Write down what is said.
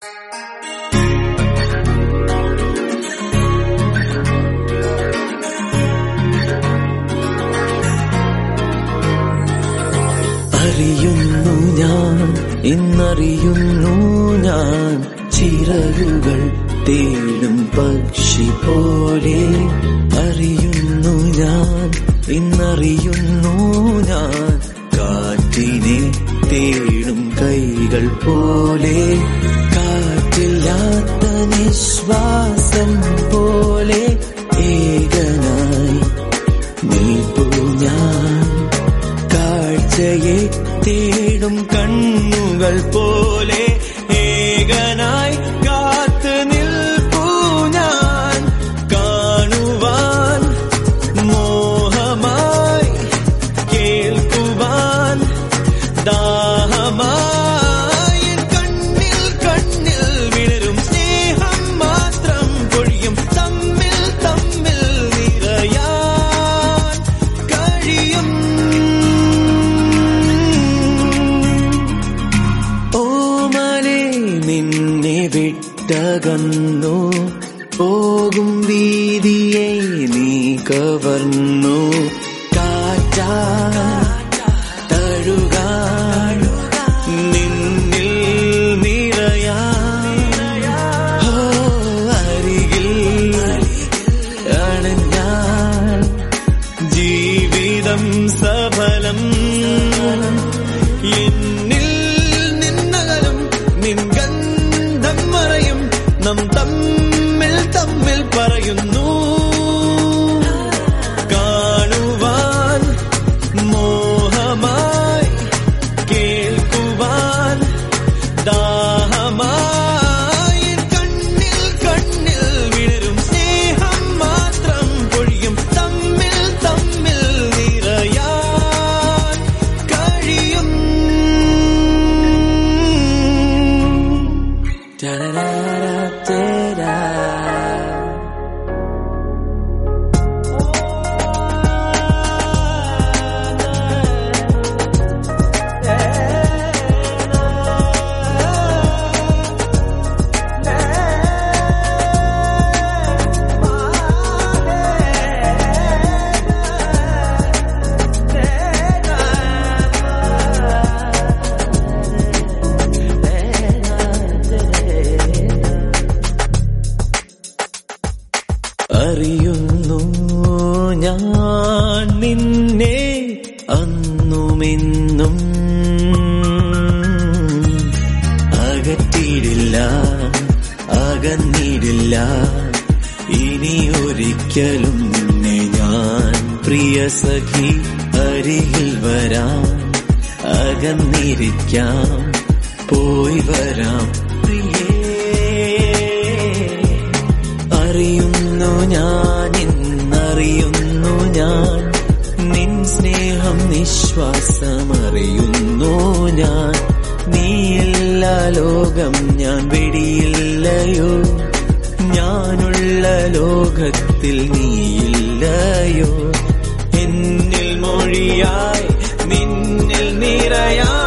അറിയുന്നു ഞാൻ ഇന്നറിയുന്നു ഞാൻ ചിറകുകൾ തേടും പക്ഷി പോലെ അറിയുന്നു ഞാൻ ഇന്നറിയുന്നു ഞാൻ കാറ്റിനെ തേടും കൈകൾ പോലെ കാറ്റില്ലാത്ത നിശ്വാസം പോലെ ഏകനായി നിൽപ്പു ഞാൻ കാഴ്ചയെ തേടും കണ്ണുകൾ പോലെ ഏകനായി കാത്തു നിൽപ്പു ഞാൻ കാണുവാൻ മോഹമായി കേൾക്കുവാൻ ദാഹമായി എൻ കണ്ണിൽ കണ്ണിൽ വിളരും സ്നേഹം മാത്രം പൊഴിയും തമ്മിൽ തമ്മിൽ നിറയാൻ കഴിയും ഓമനെ നിന്നെ വിട്ടകന്നു പോകും വീതിയെ നീ കവർന്നു കാറ്റാ തഴുകാൻ നിന്നിൽ നിറയാ ഓ അരികിൽ അണഞ്ഞാൽ ജീവിതം സഫലം എന്നിൽ നിന്നകലും നിൻ ഗന്ധം മറയും നം തമ്മിൽ തമ്മിൽ പറയുന്നു കാണുവാൻ മോഹമായി കേൾക്കുവാൻ ദാഹമായി കണ്ണിൽ കണ്ണിൽ വിടരും സ്നേഹം മാത്രം പൊഴിയും തമ്മിൽ തമ്മിൽ നിറയാൻ കഴിയും അറിയുന്നു ഞാൻ നിന്നെ അന്നുമെന്നും അകറ്റിയിടില്ല അകന്നിടില്ല ഇനി ഒരിക്കലും നിന്നെ ഞാൻ പ്രിയ സഖി അരികിൽ വരാം അകന്നിരിക്കാം പോയി വരാം പ്രിയേ അറിയുന്നു ഞാൻ ഇന്നറിയുന്നു ഞാൻ നിൻ സ്നേഹം നിശ്വാസം അറിയുന്നു ഞാൻ നീയില്ല ലോകം ഞാൻ വെടിയില്ലയോ ഞാനുള്ള ലോകത്തിൽ നീയില്ലയോ എന്നിൽ മൊഴിയായി നിന്നിൽ നിറയാ